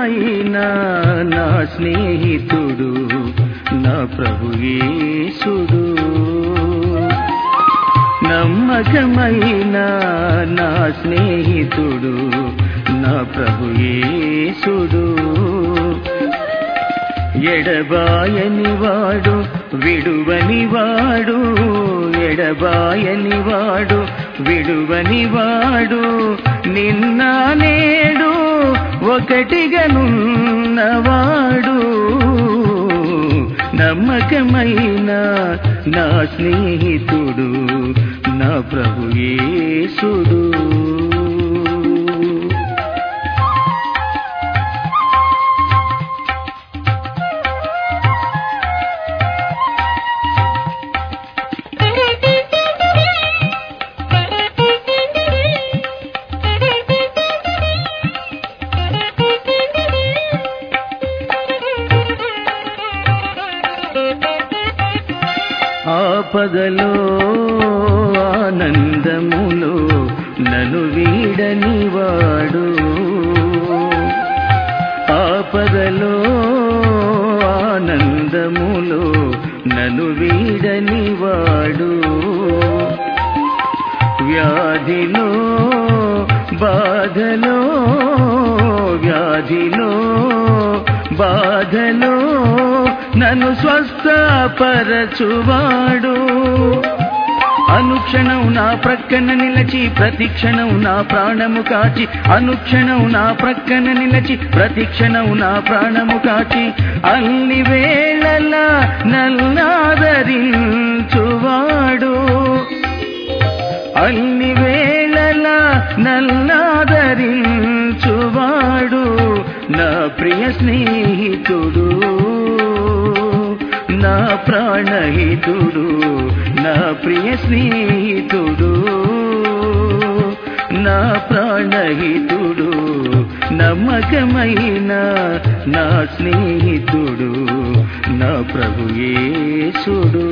నమ్మకమైన నా స్నేహితుడు నా ప్రభు యేసుడు నమ్మకమైన నా స్నేహితుడు నా ప్రభు యేసుడు ఎడబాయని వాడు విడువని వాడు ఎడబాయని వాడు విడువని వాడు నిన్న నేడు ఒకటిగనున్నవాడు నమ్మకమైన నా స్నేహితుడు నా ప్రభు యేసుడు ఆపదలో ఆనందములో నన్ను వీడని వాడు ఆపదలో ఆనందములో నన్ను వీడని వాడు వ్యాధిలో బాధలో వ్యాధిలో బాధలో నన్ను స్వస్థపరచువాడు అనుక్షణం నా ప్రక్కన నిలచి ప్రతిక్షణం నా ప్రాణము కాచి అనుక్షణం నా ప్రక్కన నిలచి ప్రతిక్షణం నా ప్రాణము కాచి అన్ని వేళలా నల్లాదరించువాడు అన్ని వేళలా నల్లాదరించువాడు నా ప్రియ స్నేహితుడు నా ప్రాణహితుడు నా ప్రియ స్నేహితుడు నా ప్రాణహితుడు నమ్మకమైన నా స్నేహితుడు నా ప్రభు యేసుడు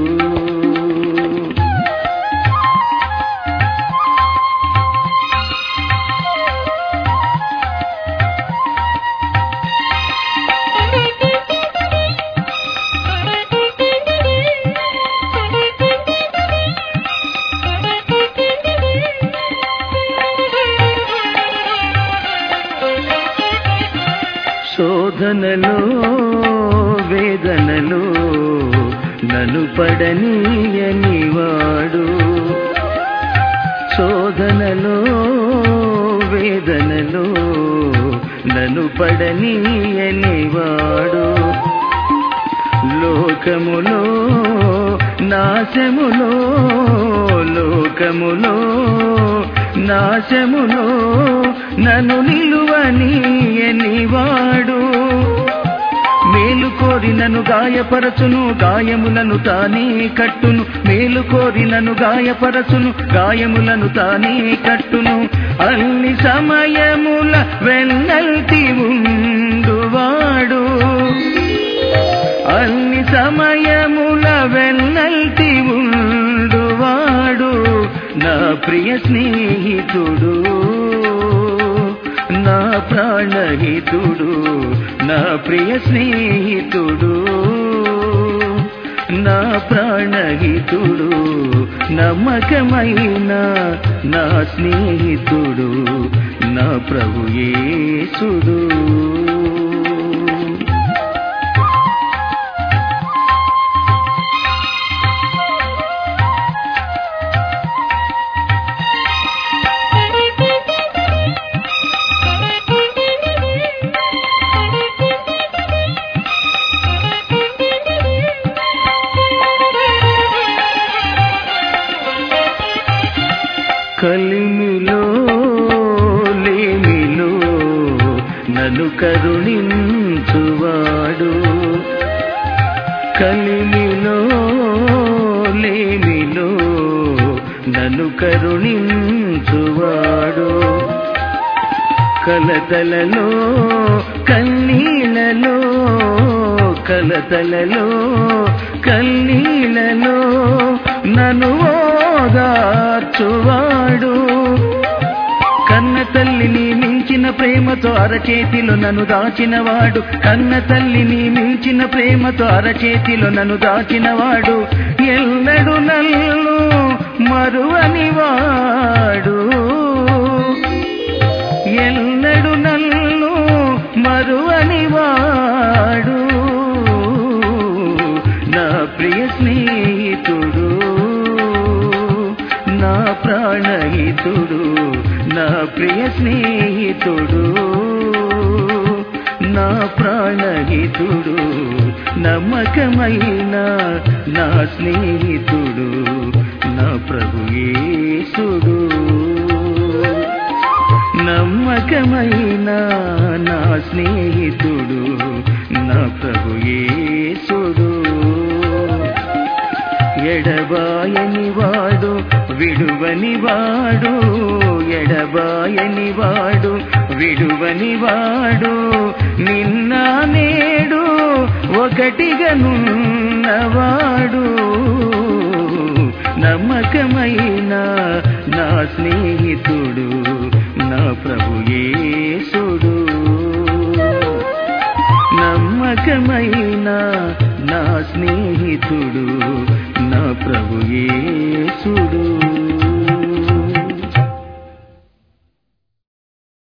శోధనలో వేదనలో నన్ను పడనీయని వాడు శోధనలో వేదనలో నన్ను పడనీయని వాడు లోకములో నాశములో లోకములో నాశములో నన్ను నిలువనీయని వాడు మేలు కోరి నన్ను గాయపరచును గాయములను తానే కట్టును మేలు కోరి నన్ను గాయపరచును గాయములను తానే కట్టును అన్ని సమయముల వెన్నల్తి ఉండువాడు అన్ని సమయముల వెన్నల్తి ఉండువాడు నా ప్రియ స్నేహితుడు నా ప్రాణహితుడు నా ప్రియ స్నేహితుడు నా ప్రాణహితుడు నమ్మకమైన నా స్నేహితుడు నా ప్రభు యేసుడు కలిమిలో లేమిలో నన్ను కరుణించువాడు కలిమిలో లేమిలో నన్ను కరుణించువాడు కలతలలో కన్నీళ్ళలో కలతలలో కన్నీళ్ళలో నన్ను ఓదార్చువాడు కన్న తల్లిని మించిన ప్రేమతో అరచేతిలో నన్ను దాచినవాడు కన్న తల్లిని మించిన ప్రేమతో అరచేతిలో నన్ను దాచినవాడు ఎల్లడు నల్లు మరువని వాడు ఎల్లడు నల్లు మరువని వాడు నా ప్రియ స్నేహితుడు నా ప్రాణహితుడు నా ప్రియ స్నేహితుడు నా ప్రాణహితుడు నమ్మకమైన నా స్నేహితుడు నా ప్రభు యేసుడు నమ్మకమైన నా స్నేహితుడు నా ప్రభు యేసుడు ఎడబాయని వాడు విడువని వాడు ఎడబాయని వాడు విడువని వాడు నిన్న నేడు ఒకటిగా నున్నవాడు నమ్మకమైన నా స్నేహితుడు నా ప్రభు యేసుడు నమ్మకమైన నా స్నేహితుడు నా ప్రభు యేసుడు